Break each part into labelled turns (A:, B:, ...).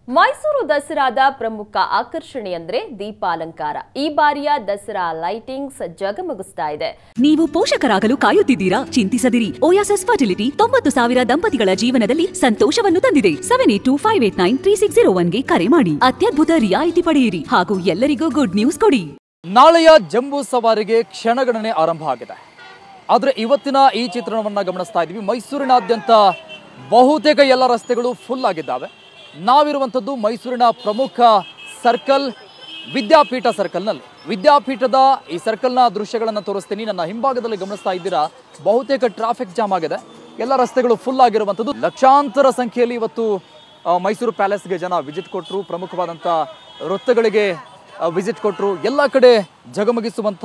A: ಮೈಸೂರು ದಸರಾದ ಪ್ರಮುಖ ಆಕರ್ಷಣೆ ಅಂದ್ರೆ ದೀಪಾಲಂಕಾರ ಈ ಬಾರಿಯ ದಸರಾ ಲೈಟಿಂಗ್ಸ್ ಜಗಮಗಿಸ್ತಾ ಇದೆ
B: ನೀವು ಪೋಷಕರಾಗಲು ಕಾಯುತ್ತಿದ್ದೀರಾ ಚಿಂತಿಸದಿರಿ ಓಯಾಸಸ್ ಫರ್ಟಿಲಿಟಿ ತೊಂಬತ್ತು ಸಾವಿರ ದಂಪತಿಗಳ ಜೀವನದಲ್ಲಿ ಸಂತೋಷವನ್ನು ತಂದಿದೆ seven eight two five eight nine three six zero ಒನ್ಗೆ ಕರೆ ಮಾಡಿ ಅತ್ಯದ್ಭುತ ರಿಯಾಯಿತಿ ಪಡೆಯಿರಿ ಹಾಗೂ ಎಲ್ಲರಿಗೂ ಗುಡ್ ನ್ಯೂಸ್ ಕೊಡಿ
C: ನಾಳೆಯ ಜಂಬೂ ಸವಾರಿಗೆ ಕ್ಷಣಗಣನೆ ಆರಂಭ ಆಗಿದೆ ಆದರೆ ಇವತ್ತಿನ ಈ ಚಿತ್ರಣವನ್ನ ಗಮನಿಸ್ತಾ ಇದ್ದೀವಿ ಮೈಸೂರಿನಾದ್ಯಂತ ಬಹುತೇಕ ಎಲ್ಲ ರಸ್ತೆಗಳು ಫುಲ್ ಆಗಿದ್ದಾವೆ ನಾವಿರುವಂಥದ್ದು ಮೈಸೂರಿನ ಪ್ರಮುಖ ಸರ್ಕಲ್ ವಿದ್ಯಾಪೀಠ ಸರ್ಕಲ್ನಲ್ಲಿ ವಿದ್ಯಾಪೀಠದ ಈ ಸರ್ಕಲ್ನ ದೃಶ್ಯಗಳನ್ನು ತೋರಿಸ್ತೀನಿ ನನ್ನ ಹಿಂಭಾಗದಲ್ಲಿ ಗಮನಿಸ್ತಾ ಇದ್ದೀರಾ ಬಹುತೇಕ ಟ್ರಾಫಿಕ್ ಜಾಮ್ ಆಗಿದೆ ಎಲ್ಲ ರಸ್ತೆಗಳು ಫುಲ್ ಆಗಿರುವಂಥದ್ದು ಲಕ್ಷಾಂತರ ಸಂಖ್ಯೆಯಲ್ಲಿ ಇವತ್ತು ಆ, ಮೈಸೂರು ಪ್ಯಾಲೇಸ್ಗೆ ಜನ ವಿಸಿಟ್ ಕೊಟ್ಟರು ಪ್ರಮುಖವಾದಂಥ ವೃತ್ತಗಳಿಗೆ ವಿಸಿಟ್ ಕೊಟ್ಟರು ಎಲ್ಲ ಕಡೆ ಜಗಮಗಿಸುವಂಥ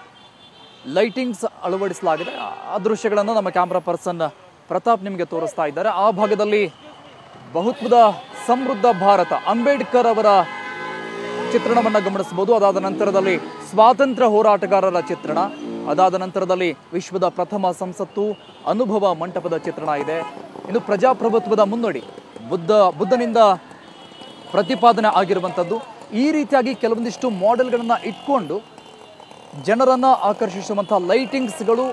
C: ಲೈಟಿಂಗ್ಸ್ ಅಳವಡಿಸಲಾಗಿದೆ ಆ ದೃಶ್ಯಗಳನ್ನು ನಮ್ಮ ಕ್ಯಾಮ್ರಾ ಪರ್ಸನ್ ಪ್ರತಾಪ್ ನಿಮಗೆ ತೋರಿಸ್ತಾ ಇದ್ದಾರೆ ಆ ಭಾಗದಲ್ಲಿ ಬಹುತ್ವದ ಸಮೃದ್ಧ ಭಾರತ ಅಂಬೇಡ್ಕರ್ ಅವರ ಚಿತ್ರಣವನ್ನು ಗಮನಿಸಬಹುದು ಅದಾದ ನಂತರದಲ್ಲಿ ಸ್ವಾತಂತ್ರ್ಯ ಹೋರಾಟಗಾರರ ಚಿತ್ರಣ ಅದಾದ ನಂತರದಲ್ಲಿ ವಿಶ್ವದ ಪ್ರಥಮ ಸಂಸತ್ತು ಅನುಭವ ಮಂಟಪದ ಚಿತ್ರಣ ಇದೆ ಇನ್ನು ಪ್ರಜಾಪ್ರಭುತ್ವದ ಮುನ್ನಡಿ ಬುದ್ಧ ಬುದ್ಧನಿಂದ ಪ್ರತಿಪಾದನೆ ಆಗಿರುವಂಥದ್ದು ಈ ರೀತಿಯಾಗಿ ಕೆಲವೊಂದಿಷ್ಟು ಮಾಡೆಲ್ಗಳನ್ನು ಇಟ್ಕೊಂಡು ಜನರನ್ನ ಆಕರ್ಷಿಸುವಂಥ ಲೈಟಿಂಗ್ಸ್ಗಳು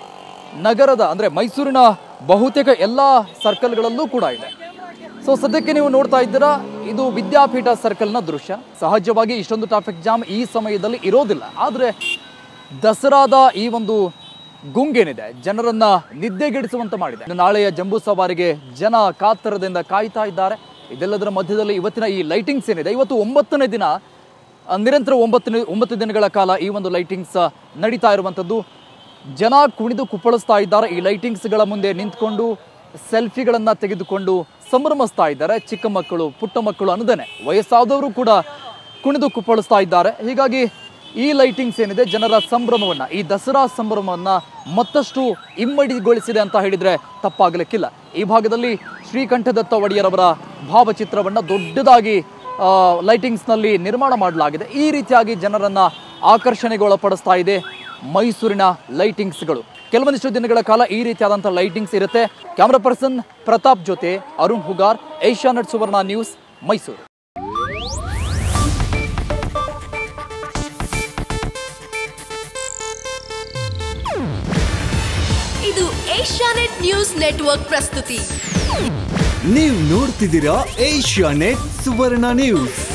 C: ನಗರದ ಅಂದರೆ ಮೈಸೂರಿನ ಬಹುತೇಕ ಎಲ್ಲ ಸರ್ಕಲ್ಗಳಲ್ಲೂ ಕೂಡ ಇದೆ ಸೊ ಸದ್ಯಕ್ಕೆ ನೀವು ನೋಡ್ತಾ ಇದ್ದೀರಾ ಇದು ವಿದ್ಯಾಪೀಠ ಸರ್ಕಲ್ನ ದೃಶ್ಯ ಸಹಜವಾಗಿ ಇಷ್ಟೊಂದು ಟ್ರಾಫಿಕ್ ಜಾಮ್ ಈ ಸಮಯದಲ್ಲಿ ಇರೋದಿಲ್ಲ ಆದರೆ ದಸರಾದ ಈ ಒಂದು ಗುಂಗೇನಿದೆ ಜನರನ್ನ ನಿದ್ದೆಗೆಡಿಸುವಂತೆ ಮಾಡಿದೆ ಇನ್ನು ನಾಳೆಯ ಜಂಬೂ ಸವಾರಿಗೆ ಜನ ಕಾತರದಿಂದ ಕಾಯ್ತಾ ಇದ್ದಾರೆ ಇದೆಲ್ಲದರ ಮಧ್ಯದಲ್ಲಿ ಇವತ್ತಿನ ಈ ಲೈಟಿಂಗ್ಸ್ ಏನಿದೆ ಇವತ್ತು ಒಂಬತ್ತನೇ ದಿನ ಆ, ನಿರಂತರ ಒಂಬತ್ತು ಒಂಬತ್ತು ದಿನಗಳ ಕಾಲ ಈ ಒಂದು ಲೈಟಿಂಗ್ಸ್ ನಡೀತಾ ಇರುವಂಥದ್ದು ಜನ ಕುಣಿದು ಕುಪ್ಪಳಿಸ್ತಾ ಇದ್ದಾರೆ ಈ ಲೈಟಿಂಗ್ಸ್ಗಳ ಮುಂದೆ ನಿಂತ್ಕೊಂಡು ಸೆಲ್ಫಿಗಳನ್ನು ತೆಗೆದುಕೊಂಡು ಸಂಭ್ರಮಿಸ್ತಾ ಇದ್ದಾರೆ ಚಿಕ್ಕ ಮಕ್ಕಳು ಪುಟ್ಟ ಮಕ್ಕಳು ಅನ್ನದೇನೆ ವಯಸ್ಸಾದವರು ಕೂಡ ಕುಣಿದು ಕುಪ್ಪಳಿಸ್ತಾ ಇದ್ದಾರೆ ಹೀಗಾಗಿ ಈ ಲೈಟಿಂಗ್ಸ್ ಏನಿದೆ ಜನರ ಸಂಭ್ರಮವನ್ನ ಈ ದಸರಾ ಸಂಭ್ರಮವನ್ನ ಮತ್ತಷ್ಟು ಇಮ್ಮಡಿಗೊಳಿಸಿದೆ ಅಂತ ಹೇಳಿದ್ರೆ ತಪ್ಪಾಗಲಿಕ್ಕಿಲ್ಲ ಈ ಭಾಗದಲ್ಲಿ ಶ್ರೀಕಂಠದತ್ತ ಒಡೆಯರವರ ಭಾವಚಿತ್ರವನ್ನ ದೊಡ್ಡದಾಗಿ ಆ, ಲೈಟಿಂಗ್ಸ್ನಲ್ಲಿ ನಿರ್ಮಾಣ ಮಾಡಲಾಗಿದೆ ಈ ರೀತಿಯಾಗಿ ಜನರನ್ನ ಆಕರ್ಷಣೆಗೊಳಪಡಿಸ್ತಾ ಇದೆ ಮೈಸೂರಿನ ಲೈಟಿಂಗ್ಸ್ಗಳು ಕೆಲವೊಂದಿಷ್ಟು ದಿನಗಳ ಕಾಲ ಈ ರೀತಿಯಾದಂಥ ಲೈಟಿಂಗ್ಸ್ ಇರುತ್ತೆ ಕ್ಯಾಮ್ರಾ ಪರ್ಸನ್ ಪ್ರತಾಪ್ ಜೊತೆ ಅರುಣ್ ಹುಗಾರ್ ಏಷ್ಯಾನೆಟ್ ಸುವರ್ಣ ನ್ಯೂಸ್ ಮೈಸೂರು
D: ಇದು ಏಷ್ಯಾನೆಟ್ ನ್ಯೂಸ್ ನೆಟ್ವರ್ಕ್ ಪ್ರಸ್ತುತಿ
E: ನೀವು ನೋಡ್ತಿದ್ದೀರಾ ಏಷ್ಯಾ ನೆಟ್ ಸುವರ್ಣ ನ್ಯೂಸ್